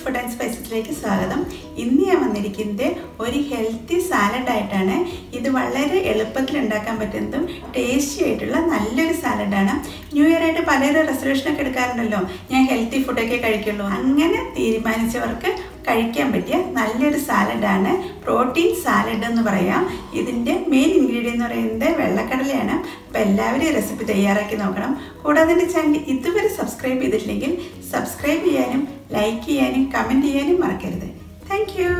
food and സ്പൈസസിലേക്ക് സ്വാഗതം ഇന്ന് ഞാൻ വന്നിരിക്കുന്നത് ഒരു ഹെൽത്തി സാലഡ് ആയിട്ടാണ് ഇത് വളരെ എളുപ്പത്തിൽ ഉണ്ടാക്കാൻ പറ്റുന്നതും ടേസ്റ്റി ആയിട്ടുള്ള നല്ലൊരു സാലഡാണ് ന്യൂ ഇയർ ആയിട്ട് പലരും റെസൊല്യൂഷനൊക്കെ എടുക്കാറുണ്ടല്ലോ ഞാൻ ഹെൽത്തി ഫുഡൊക്കെ കഴിക്കുള്ളൂ അങ്ങനെ തീരുമാനിച്ചവർക്ക് കഴിക്കാൻ പറ്റിയ നല്ലൊരു സാലഡാണ് പ്രോട്ടീൻ സാലഡ് എന്ന് പറയാം ഇതിൻ്റെ മെയിൻ ഇൻഗ്രീഡിയൻ എന്ന് പറയുന്നത് വെള്ളക്കടലയാണ് അപ്പോൾ എല്ലാവരും ഈ റെസിപ്പി തയ്യാറാക്കി നോക്കണം കൂടാതെ എൻ്റെ ചാനൽ ഇതുവരെ സബ്സ്ക്രൈബ് ചെയ്തിട്ടില്ലെങ്കിൽ സബ്സ്ക്രൈബ് ചെയ്യാനും ലൈക്ക് ചെയ്യാനും കമൻറ്റ് ചെയ്യാനും മറക്കരുത് താങ്ക് യു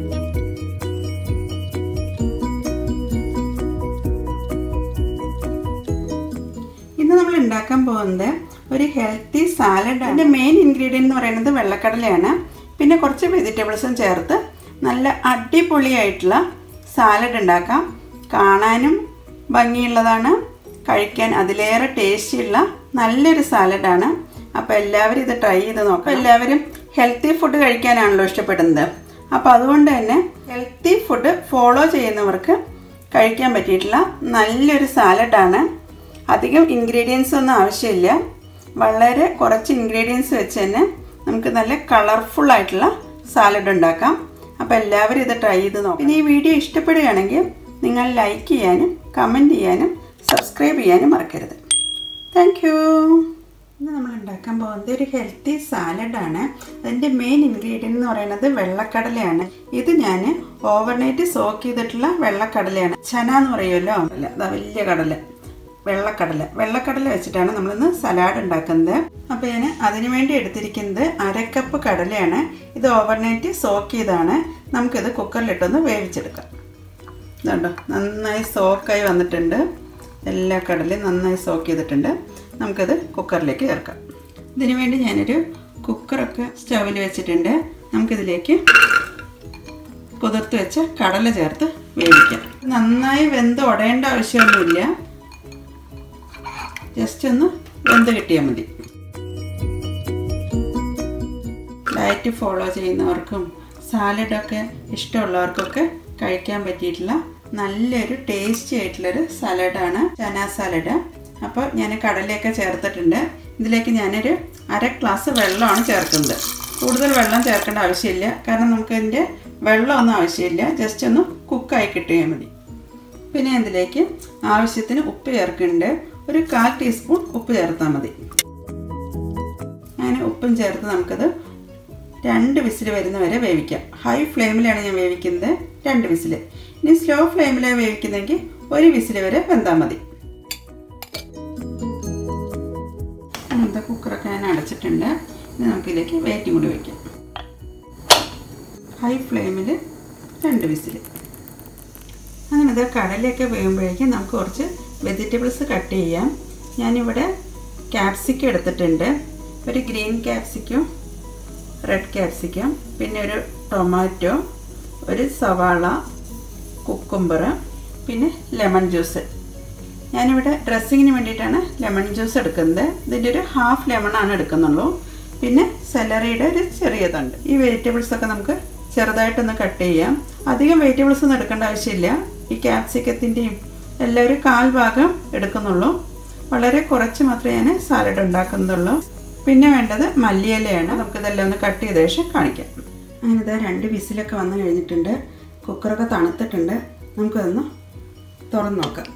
ഇന്ന് നമ്മൾ ഉണ്ടാക്കാൻ പോകുന്നത് ഒരു ഹെൽത്തി സാലഡ് അതിൻ്റെ മെയിൻ ഇൻഗ്രീഡിയൻ്റ് എന്ന് പറയുന്നത് വെള്ളക്കടലയാണ് പിന്നെ കുറച്ച് വെജിറ്റബിൾസും ചേർത്ത് നല്ല അടിപൊളിയായിട്ടുള്ള സാലഡ് ഉണ്ടാക്കാം കാണാനും ഭംഗിയുള്ളതാണ് കഴിക്കാൻ അതിലേറെ ടേസ്റ്റിയുള്ള നല്ലൊരു സാലഡാണ് അപ്പോൾ എല്ലാവരും ഇത് ട്രൈ ചെയ്ത് നോക്കാം എല്ലാവരും ഹെൽത്തി ഫുഡ് കഴിക്കാനാണല്ലോ ഇഷ്ടപ്പെടുന്നത് അപ്പോൾ അതുകൊണ്ട് തന്നെ ഹെൽത്തി ഫുഡ് ഫോളോ ചെയ്യുന്നവർക്ക് കഴിക്കാൻ പറ്റിയിട്ടുള്ള നല്ലൊരു സാലഡാണ് അധികം ഇൻഗ്രീഡിയൻസ് ഒന്നും ആവശ്യമില്ല വളരെ കുറച്ച് ഇൻഗ്രീഡിയൻസ് വെച്ച് തന്നെ നമുക്ക് നല്ല കളർഫുൾ ആയിട്ടുള്ള സാലഡ് ഉണ്ടാക്കാം അപ്പോൾ എല്ലാവരും ഇത് ട്രൈ ചെയ്ത് നോക്കാം പിന്നെ ഈ വീഡിയോ ഇഷ്ടപ്പെടുകയാണെങ്കിൽ നിങ്ങൾ ലൈക്ക് ചെയ്യാനും കമൻറ്റ് ചെയ്യാനും സബ്സ്ക്രൈബ് ചെയ്യാനും മറക്കരുത് താങ്ക് യു ഇന്ന് നമ്മൾ ഉണ്ടാക്കാൻ പോകുന്നത് ഒരു ഹെൽത്തി സാലഡാണ് അതിൻ്റെ മെയിൻ ഇൻഗ്രീഡിയൻ്റ് എന്ന് പറയുന്നത് വെള്ളക്കടലയാണ് ഇത് ഞാൻ ഓവർനൈറ്റ് സോക്ക് ചെയ്തിട്ടുള്ള വെള്ളക്കടലയാണ് ചന എന്ന് പറയുമല്ലോ അല്ല അതാ വലിയ കടല വെള്ളക്കടല വെള്ളക്കടല വെച്ചിട്ടാണ് നമ്മളിന്ന് സലാഡ് ഉണ്ടാക്കുന്നത് അപ്പോൾ ഞാൻ അതിനു വേണ്ടി എടുത്തിരിക്കുന്നത് അരക്കപ്പ് കടലയാണ് ഇത് ഓവർനൈറ്റ് സോക്ക് ചെയ്താണ് നമുക്കിത് കുക്കറിലിട്ടൊന്ന് വേവിച്ചെടുക്കാം ഇതുണ്ടോ നന്നായി സോക്കായി വന്നിട്ടുണ്ട് എല്ലാ കടലയും നന്നായി സോക്ക് ചെയ്തിട്ടുണ്ട് നമുക്കത് കുക്കറിലേക്ക് ചേർക്കാം ഇതിനു വേണ്ടി ഞാനൊരു കുക്കറൊക്കെ സ്റ്റൗവിൽ വെച്ചിട്ടുണ്ട് നമുക്കിതിലേക്ക് കുതിർത്ത് വെച്ച കടല ചേർത്ത് വേവിക്കാം നന്നായി വെന്ത് ഉടയേണ്ട ആവശ്യമൊന്നുമില്ല ജസ്റ്റ് ഒന്ന് വെന്ത് കിട്ടിയാൽ മതി ഡയറ്റ് ഫോളോ ചെയ്യുന്നവർക്കും സാലഡൊക്കെ ഇഷ്ടമുള്ളവർക്കൊക്കെ കഴിക്കാൻ പറ്റിയിട്ടുള്ള നല്ലൊരു ടേസ്റ്റി ആയിട്ടുള്ളൊരു സലാഡാണ് ചന സാലഡ് അപ്പോൾ ഞാൻ കടലയൊക്കെ ചേർത്തിട്ടുണ്ട് ഇതിലേക്ക് ഞാനൊരു അര ഗ്ലാസ് വെള്ളമാണ് ചേർക്കുന്നത് കൂടുതൽ വെള്ളം ചേർക്കേണ്ട ആവശ്യമില്ല കാരണം നമുക്ക് ഇതിൻ്റെ വെള്ളമൊന്നും ആവശ്യമില്ല ജസ്റ്റ് ഒന്ന് കുക്കായി കിട്ടിയാൽ മതി പിന്നെ ഇതിലേക്ക് ആവശ്യത്തിന് ഉപ്പ് ചേർക്കുന്നുണ്ട് ഒരു കാൽ ടീസ്പൂൺ ഉപ്പ് ചേർത്താൽ മതി അങ്ങനെ ഉപ്പും ചേർത്ത് നമുക്കത് രണ്ട് വിസിൽ വരുന്ന വരെ വേവിക്കാം ഹൈ ഫ്ലെയിമിലാണ് ഞാൻ വേവിക്കുന്നത് രണ്ട് വിസിൽ ഇനി സ്ലോ ഫ്ലെയിമിലാണ് വേവിക്കുന്നതെങ്കിൽ ഒരു വിസിൽ വരെ വെന്താൽ മതി അങ്ങനത്തെ കുക്കറൊക്കെ ഞാൻ അടച്ചിട്ടുണ്ട് ഇനി നമുക്കിതിലേക്ക് വെയിറ്റും കൂടി വയ്ക്കാം ഹൈ ഫ്ലെയിമിൽ രണ്ട് വിസിൽ അങ്ങനെ ഇത് കടലയൊക്കെ വേകുമ്പോഴേക്കും നമുക്ക് കുറച്ച് വെജിറ്റബിൾസ് കട്ട് ചെയ്യാം ഞാനിവിടെ ക്യാപ്സിക്കം എടുത്തിട്ടുണ്ട് ഒരു ഗ്രീൻ ക്യാപ്സിക്കം റെഡ് ക്യാപ്സിക്കം പിന്നെ ഒരു ടൊമാറ്റോ ഒരു സവാള കുക്കുംബർ പിന്നെ ലെമൺ ജ്യൂസ് ഞാനിവിടെ ഡ്രസ്സിങ്ങിന് വേണ്ടിയിട്ടാണ് ലെമൺ ജ്യൂസ് എടുക്കുന്നത് ഇതിൻ്റെ ഒരു ഹാഫ് ലെമണാണ് എടുക്കുന്നുള്ളൂ പിന്നെ സെലറിയുടെ ഒരു ചെറിയതുണ്ട് ഈ വെജിറ്റബിൾസൊക്കെ നമുക്ക് ചെറുതായിട്ടൊന്ന് കട്ട് ചെയ്യാം അധികം വെജിറ്റബിൾസ് ഒന്നും എടുക്കേണ്ട ആവശ്യമില്ല ഈ ക്യാപ്സിക്കത്തിൻ്റെയും എല്ലാം ഒരു കാൽ ഭാഗം എടുക്കുന്നുള്ളൂ വളരെ കുറച്ച് മാത്രമേ ഞാൻ സാലഡ് ഉണ്ടാക്കുന്നുള്ളൂ പിന്നെ വേണ്ടത് മല്ലിയിലയാണ് നമുക്കിതെല്ലാം ഒന്ന് കട്ട് ചെയ്ത ശേഷം കാണിക്കാം അങ്ങനെ ഇതാ രണ്ട് വിസിലൊക്കെ വന്നു കഴിഞ്ഞിട്ടുണ്ട് കുക്കറൊക്കെ തണുത്തിട്ടുണ്ട് നമുക്കതൊന്ന് തുറന്ന് നോക്കാം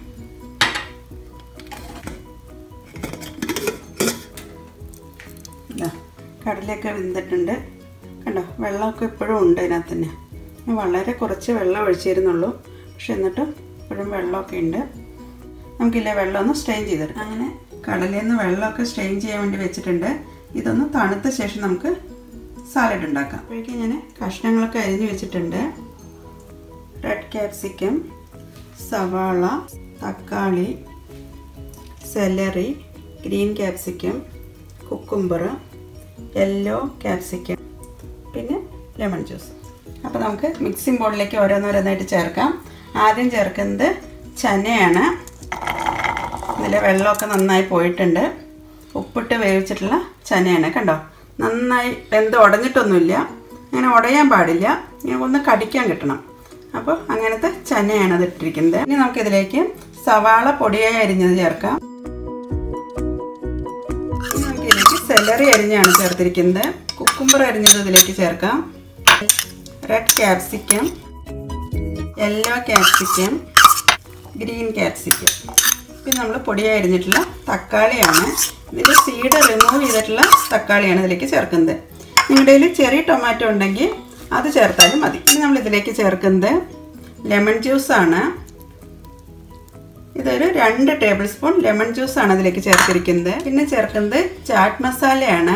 ഇതാ കടലയൊക്കെ വെന്തിട്ടുണ്ട് കണ്ടോ വെള്ളമൊക്കെ ഇപ്പോഴും ഉണ്ട് അതിനകത്ത് തന്നെ ഞാൻ വളരെ കുറച്ച് വെള്ളം ഒഴിച്ചിരുന്നുള്ളൂ പക്ഷെ എന്നിട്ടും ഇപ്പോഴും വെള്ളമൊക്കെ ഉണ്ട് നമുക്കില്ലേ വെള്ളം ഒന്ന് സ്ട്രെയിൻ ചെയ്തെടുക്കാം അങ്ങനെ കടലയിൽ നിന്ന് വെള്ളമൊക്കെ സ്ട്രെയിൻ ചെയ്യാൻ വേണ്ടി വെച്ചിട്ടുണ്ട് ഇതൊന്ന് തണുത്ത ശേഷം നമുക്ക് സാലഡ് ഉണ്ടാക്കാം അപ്പോഴേക്കും ഞാൻ കഷ്ണങ്ങളൊക്കെ അരിഞ്ഞ് വെച്ചിട്ടുണ്ട് റെഡ് ക്യാപ്സിക്കം സവാള തക്കാളി celery green capsicum cucumber yellow capsicum പിന്നെ ലെമൺ ജ്യൂസ് അപ്പോൾ നമുക്ക് മിക്സിംഗ് ബോളിലേക്ക് ഓരോന്നോരോന്നായിട്ട് ചേർക്കാം ആദ്യം ചേർക്കുന്നത് ചനയാണ് ഇതിലെ വെള്ളമൊക്കെ നന്നായി പോയിട്ടുണ്ട് ഉപ്പിട്ട് വേവിച്ചിട്ടുള്ള ചനയാണ് കണ്ടോ നന്നായി വെന്ത് ഉടഞ്ഞിട്ടൊന്നുമില്ല അങ്ങനെ ഉടയാൻ പാടില്ല ഇങ്ങനെ ഒന്ന് കടിക്കാൻ കിട്ടണം അപ്പോൾ അങ്ങനത്തെ ചനയാണ് അത് ഇട്ടിരിക്കുന്നത് ഇനി നമുക്കിതിലേക്ക് സവാള പൊടിയായി അരിഞ്ഞത് ചേർക്കാം ഇനി നമുക്കിതിലേക്ക് സെലറി അരിഞ്ഞാണ് ചേർത്തിരിക്കുന്നത് കുക്കുംബർ അരിഞ്ഞത് ഇതിലേക്ക് ചേർക്കാം red capsicum yellow capsicum green capsicum പിന്നെ നമ്മൾ പൊടിയായി അരിഞ്ഞിട്ടുള്ള തക്കാളിയാണ് ഇതിൻ്റെ സീഡ് റിമൂവ് ചെയ്തിട്ടുള്ള തക്കാളിയാണ് ഇതിലേക്ക് ചേർക്കുന്നത് നിങ്ങളുടെ കയ്യിൽ ചെറിയ ടൊമാറ്റോ ഉണ്ടെങ്കിൽ അത് ചേർത്താലും മതി ഇനി നമ്മൾ ഇതിലേക്ക് ചേർക്കുന്നത് ലെമൺ ജ്യൂസാണ് ഇതൊരു രണ്ട് ടേബിൾ സ്പൂൺ ലെമൺ ജ്യൂസാണ് ഇതിലേക്ക് ചേർത്തിരിക്കുന്നത് പിന്നെ ചേർക്കുന്നത് ചാറ്റ് മസാലയാണ്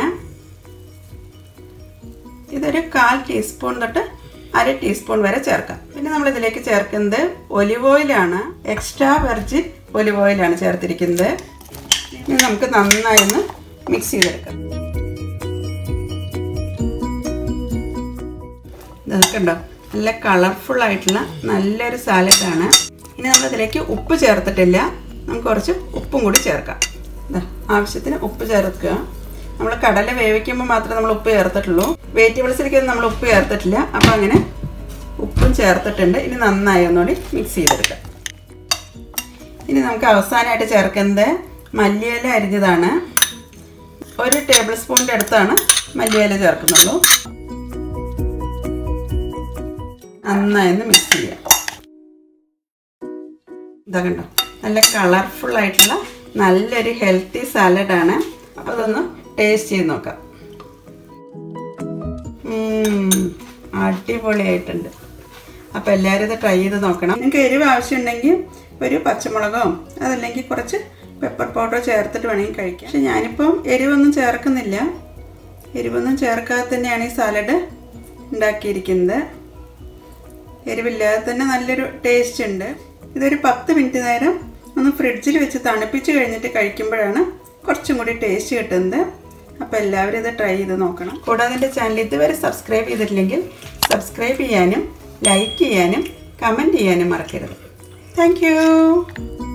ഇതൊരു കാൽ ടീസ്പൂൺ തൊട്ട് അര ടീസ്പൂൺ വരെ ചേർക്കാം പിന്നെ നമ്മൾ ഇതിലേക്ക് ചേർക്കുന്നത് ഒലിവ് ഓയിലാണ് എക്സ്ട്രാ വെർജിൻ ഒലിവ് ഓയിലാണ് ചേർത്തിരിക്കുന്നത് ഇനി നമുക്ക് നന്നായി ഒന്ന് മിക്സ് ചെയ്തെടുക്കാം ഇതൊക്കെയുണ്ടോ നല്ല കളർഫുൾ ആയിട്ടുള്ള നല്ലൊരു സാലഡാണ് ഇനി നമ്മൾ ഇതിലേക്ക് ഉപ്പ് ചേർത്തിട്ടില്ല നമുക്ക് കുറച്ച് ഉപ്പും കൂടി ചേർക്കാം ഇതാ ആവശ്യത്തിന് ഉപ്പ് ചേർക്കുക നമ്മൾ കടല വേവിക്കുമ്പോൾ മാത്രമേ നമ്മൾ ഉപ്പ് ചേർത്തിട്ടുള്ളൂ വെജിറ്റബിൾസിലേക്കൊന്നും നമ്മൾ ഉപ്പ് ചേർത്തിട്ടില്ല അപ്പോൾ അങ്ങനെ ഉപ്പും ചേർത്തിട്ടുണ്ട് ഇനി നന്നായി ഒന്നുകൂടി മിക്സ് ചെയ്തെടുക്കാം ഇനി നമുക്ക് അവസാനമായിട്ട് ചേർക്കുന്നത് മല്ലിയില അരിഞ്ഞതാണ് ഒരു ടേബിൾ സ്പൂണിൻ്റെ അടുത്താണ് മല്ലിയില ചേർക്കുന്നുള്ളൂ നന്നായി ഒന്ന് മിക്സ് ചെയ്യാം ഇതാ കണ്ടോ നല്ല കളർഫുൾ ആയിട്ടുള്ള നല്ലൊരു ഹെൽത്തി സാലഡാണ് അപ്പോൾ അതൊന്ന് ടേസ്റ്റ് ചെയ്ത് നോക്കാം അടിപൊളിയായിട്ടുണ്ട് അപ്പോൾ എല്ലാവരും ഇത് ട്രൈ ചെയ്ത് നോക്കണം നിങ്ങൾക്ക് എരിവ് ആവശ്യമുണ്ടെങ്കിൽ ഒരു പച്ചമുളകോ അതല്ലെങ്കിൽ കുറച്ച് പെപ്പർ പൗഡർ ചേർത്തിട്ട് വേണമെങ്കിൽ കഴിക്കാം പക്ഷെ ഞാനിപ്പം എരിവൊന്നും ചേർക്കുന്നില്ല എരിവൊന്നും ചേർക്കാതെ തന്നെയാണ് ഈ സാലഡ് ഉണ്ടാക്കിയിരിക്കുന്നത് എരിവില്ലാതെ തന്നെ നല്ലൊരു ടേസ്റ്റ് ഉണ്ട് ഇതൊരു പത്ത് മിനിറ്റ് നേരം ഒന്ന് ഫ്രിഡ്ജിൽ വെച്ച് തണുപ്പിച്ച് കഴിഞ്ഞിട്ട് കഴിക്കുമ്പോഴാണ് കുറച്ചും കൂടി ടേസ്റ്റ് കിട്ടുന്നത് അപ്പോൾ എല്ലാവരും ഇത് ട്രൈ ചെയ്ത് നോക്കണം കൂടാതെ എൻ്റെ ചാനൽ ഇതുവരെ സബ്സ്ക്രൈബ് ചെയ്തിട്ടില്ലെങ്കിൽ സബ്സ്ക്രൈബ് ചെയ്യാനും ലൈക്ക് ചെയ്യാനും കമൻറ്റ് ചെയ്യാനും മറക്കരുത് താങ്ക്